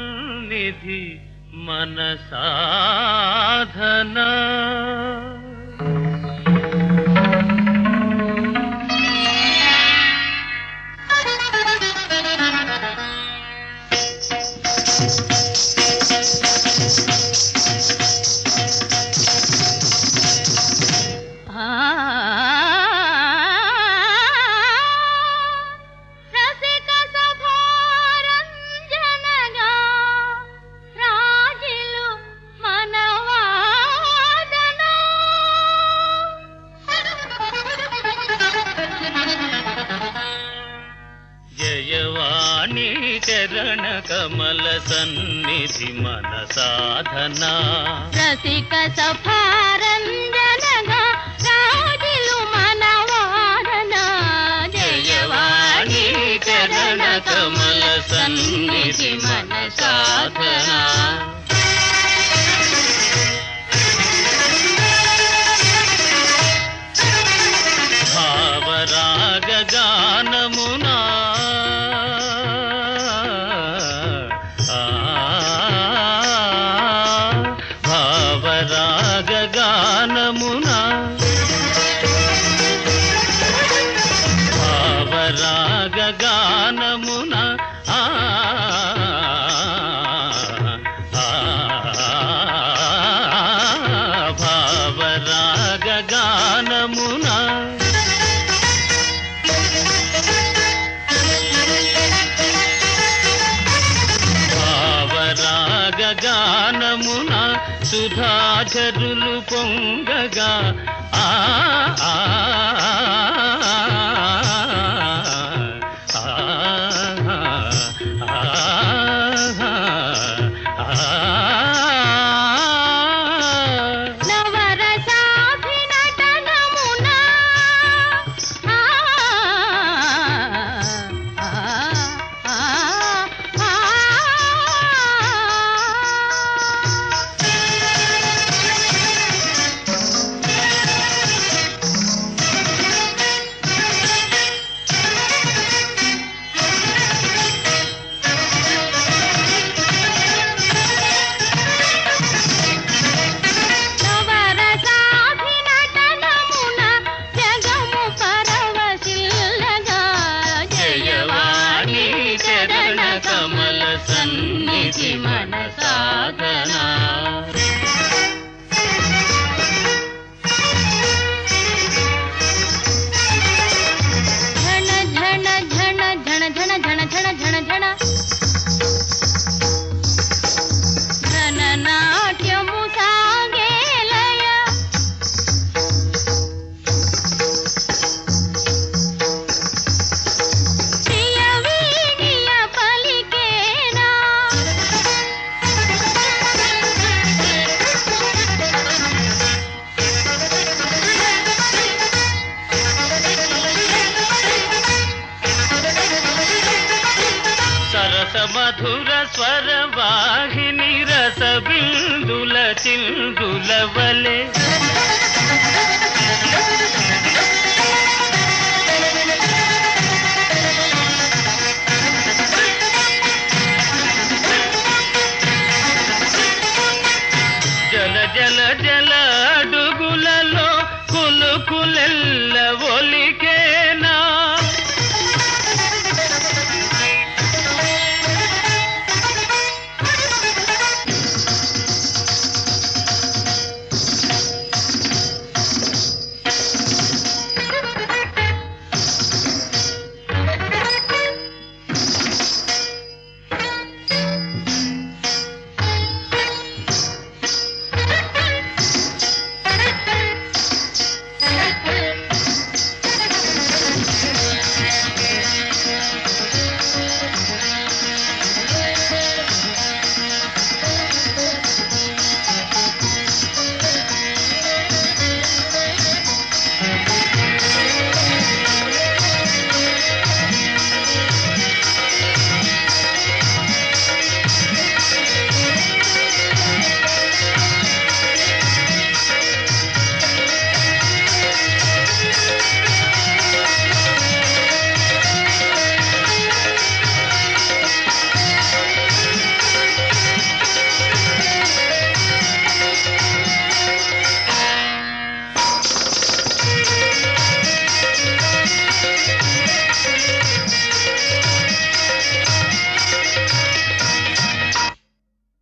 సన్నిధి మన సాధన రసిక సభారంజనగా రాజిలు మనవాదన జయవాణి చరణ కమల సన్నిధి మన సాధన రసిక సభారంజనగా రాజిలు మనవాదన జయవాణి చరణ కమల సన్నిధి మన సాధన భావరాగ గానమునా ఆ, భావరాగ గానమునా భావరాగ గానమున ఆ, ఆ, భావరాగ గానమున భావరాగ గానమున సుధాచరులు పొంగగా ఆ ఆ, ఆ, ఆ, నవరసాభినటనమున ఆ ఆ ఆ ఆ నవరసాభినటనమున జగము పరవశిల్లగా జయవాణి చరణ కమల సన్నిధి మన సాధన ఝణ ఝణ ఝణ ఝణ ఝణ ఝణ ఝణ ఝణ ఝణ ఘన నాట్యము సాగేలయ ప్రియ వీణియ పలికేనా సరస మధుర స్వర వాహిని రస బిందుల చిందుల వలె